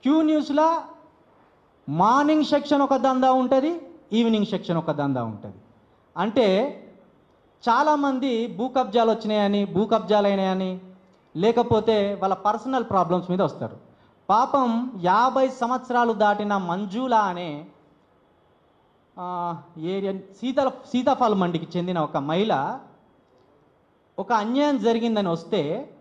queue న్యూస్లో morning section ఒక దందా ఉంటుంది ఈవినింగ్ సెక్షన్ ఒక దందా ఉంటుంది అంటే చాలామంది భూ కబ్జాలు వచ్చినాయని భూ కబ్జాలు అయినాయని లేకపోతే వాళ్ళ పర్సనల్ ప్రాబ్లమ్స్ మీద వస్తారు పాపం యాభై సంవత్సరాలు దాటిన మంజుల అనే ఆ, ఏరియా సీతల సీతాఫల మండికి చెందిన ఒక మహిళ ఒక అన్యాయం జరిగిందని వస్తే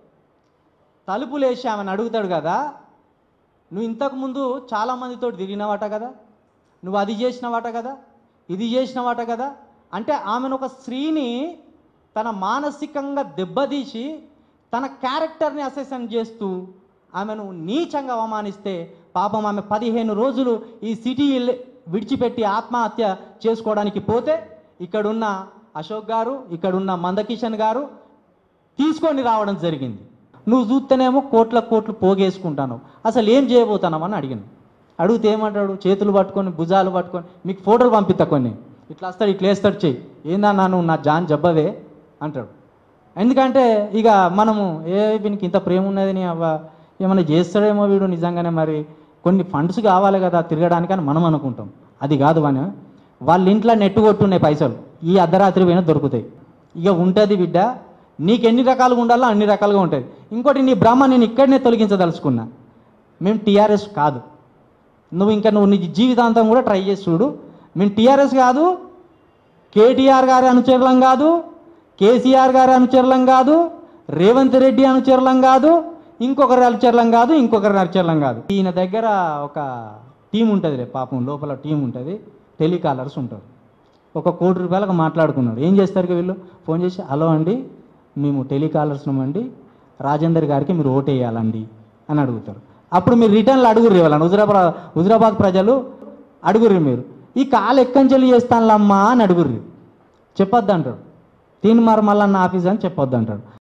తలుపులేసి ఆమెను అడుగుతాడు కదా నువ్వు ఇంతకుముందు చాలామందితో తిరిగినవాట కదా నువ్వు అది చేసినవాట కదా ఇది చేసినవాట కదా అంటే ఆమెను ఒక స్త్రీని తన మానసికంగా దెబ్బతీసి తన క్యారెక్టర్ని అసెసన్ చేస్తూ ఆమెను నీచంగా అవమానిస్తే పాపం ఆమె పదిహేను రోజులు ఈ సిటీ విడిచిపెట్టి ఆత్మహత్య చేసుకోవడానికి పోతే ఇక్కడున్న అశోక్ గారు ఇక్కడున్న మందకిషన్ గారు తీసుకొని రావడం జరిగింది నువ్వు చూస్తేనేమో కోట్ల కోట్లు పోగేసుకుంటాను అసలు ఏం చేయబోతున్నావు అని అడిగాను అడిగితే ఏమంటాడు చేతులు పట్టుకొని భుజాలు పట్టుకొని మీకు ఫోటోలు పంపిస్తా కొన్ని ఇట్లా వస్తాడు ఇట్లా వేస్తాడు చెయ్యి ఏందన్నా నువ్వు నా జాన్ జబ్బవే అంటాడు ఎందుకంటే ఇక మనము ఏ వీనికి ఇంత ప్రేమ ఉన్నది నీ అవ్వ ఏమైనా చేస్తాడేమో వీడు నిజంగానే మరి కొన్ని ఫండ్స్ కావాలి కదా తిరగడానికని మనం అనుకుంటాం అది కాదు అని వాళ్ళ ఇంట్లో నెట్టు కొట్టున్నాయి పైసలు ఈ అర్ధరాత్రి పోయినా దొరుకుతాయి ఇక ఉంటుంది బిడ్డ నీకు ఎన్ని రకాలుగా ఉండాలో అన్ని రకాలుగా ఉంటుంది ఇంకోటి నీ భ్రమ నేను ఇక్కడనే తొలగించదలుచుకున్నా మేము టీఆర్ఎస్ కాదు నువ్వు ఇంకా నువ్వు నీ జీవితాంతం కూడా ట్రై చేసి చూడు మేము టీఆర్ఎస్ కాదు కేటీఆర్ గారి అనుచరులం కాదు కేసీఆర్ గారి అనుచరులం కాదు రేవంత్ రెడ్డి అనుచరులం కాదు ఇంకొకరి అనుచరులం కాదు ఇంకొకరి అనుచరులం కాదు ఈయన దగ్గర ఒక టీం ఉంటుంది రే పాపం లోపల టీం ఉంటుంది టెలికాలర్స్ ఉంటారు ఒక కోటి రూపాయలకు మాట్లాడుకున్నారు ఏం చేస్తారు ఇక వీళ్ళు ఫోన్ చేసి హలో అండి మేము టెలికాలర్స్ అండి రాజేందర్ గారికి మీరు ఓటు వేయాలండి అని అడుగుతారు అప్పుడు మీరు రిటర్న్లో అడుగురు వాళ్ళని హుజరాబాద్ హుజరాబాద్ ప్రజలు అడుగుర్రి మీరు ఈ కాలు ఎక్కంచెలు చేస్తానులమ్మా అని అడుగుర్రి చెప్పొద్దు అంటాడు తీన్ మరమల్లన్న ఆఫీస్ అని చెప్పొద్దు అంటాడు